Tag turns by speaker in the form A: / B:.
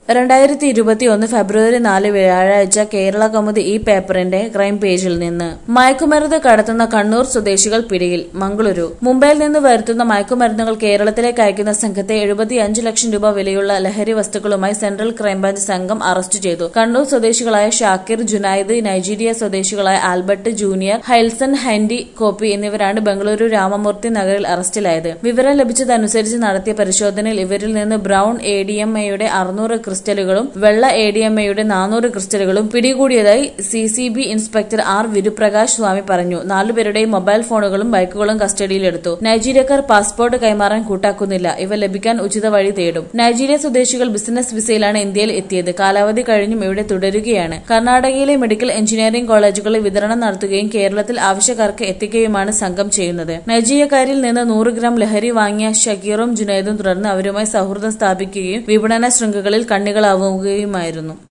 A: രണ്ടായിരത്തി ഇരുപത്തിയൊന്ന് ഫെബ്രുവരി നാല് വ്യാഴാഴ്ച കേരള കൗമുദി ഈ പേപ്പറിന്റെ ക്രൈം പേജിൽ നിന്ന് മയക്കുമരുന്ന് കടത്തുന്ന കണ്ണൂർ സ്വദേശികൾ പിടിയിൽ മംഗളൂരു മുംബൈയിൽ നിന്ന് വരുത്തുന്ന മയക്കുമരുന്നുകൾ കേരളത്തിലേക്ക് അയക്കുന്ന സംഘത്തെ എഴുപത്തിയഞ്ച് ലക്ഷം രൂപ വിലയുള്ള ലഹരി വസ്തുക്കളുമായി സെൻട്രൽ ക്രൈംബ്രാഞ്ച് സംഘം അറസ്റ്റ് ചെയ്തു കണ്ണൂർ സ്വദേശികളായ ഷാക്കിർ ജുനൈദ് നൈജീരിയ സ്വദേശികളായ ആൽബർട്ട് ജൂനിയർ ഹൈൽസൺ ഹെൻഡി കോപ്പി എന്നിവരാണ് ബംഗളൂരു രാമമൂർത്തി നഗറിൽ അറസ്റ്റിലായത് വിവരം ലഭിച്ചതനുസരിച്ച് നടത്തിയ പരിശോധനയിൽ ഇവരിൽ നിന്ന് ബ്രൌൺ എ ഡി എം എയുടെ അറുന്നൂറ് ക്രിസ്റ്റലുകളും വെള്ള എ ഡി എം എയുടെ നാനൂറ് ക്രിസ്റ്റലുകളും പിടികൂടിയതായി C C B inspector R Viruprakash Swamy പറഞ്ഞു നാലുപേരുടെയും മൊബൈൽ ഫോണുകളും ബൈക്കുകളും കസ്റ്റഡിയിലെടുത്തു നൈജീരിയക്കാർ പാസ്പോർട്ട് കൈമാറാൻ കൂട്ടാക്കുന്നില്ല ഇവ ലഭിക്കാൻ ഉചിത വഴി തേടും നൈജീരിയ സ്വദേശികൾ ബിസിനസ് വിസയിലാണ് ഇന്ത്യയിൽ എത്തിയത് കാലാവധി കഴിഞ്ഞും ഇവിടെ തുടരുകയാണ് കർണാടകയിലെ മെഡിക്കൽ എഞ്ചിനീയറിംഗ് കോളേജുകളിൽ വിതരണം നടത്തുകയും കേരളത്തിൽ ആവശ്യക്കാർക്ക് എത്തിക്കുകയുമാണ് സംഘം ചെയ്യുന്നത് നൈജീരിയക്കാരിൽ നിന്ന് നൂറ് ഗ്രാം ലഹരി വാങ്ങിയ ഷക്കീറും ജുനൈദും തുടർന്ന് അവരുമായി സൗഹൃദം സ്ഥാപിക്കുകയും വിപണന ശൃംഖലകളിൽ കണ്ണികളാവുകയുമായിരുന്നു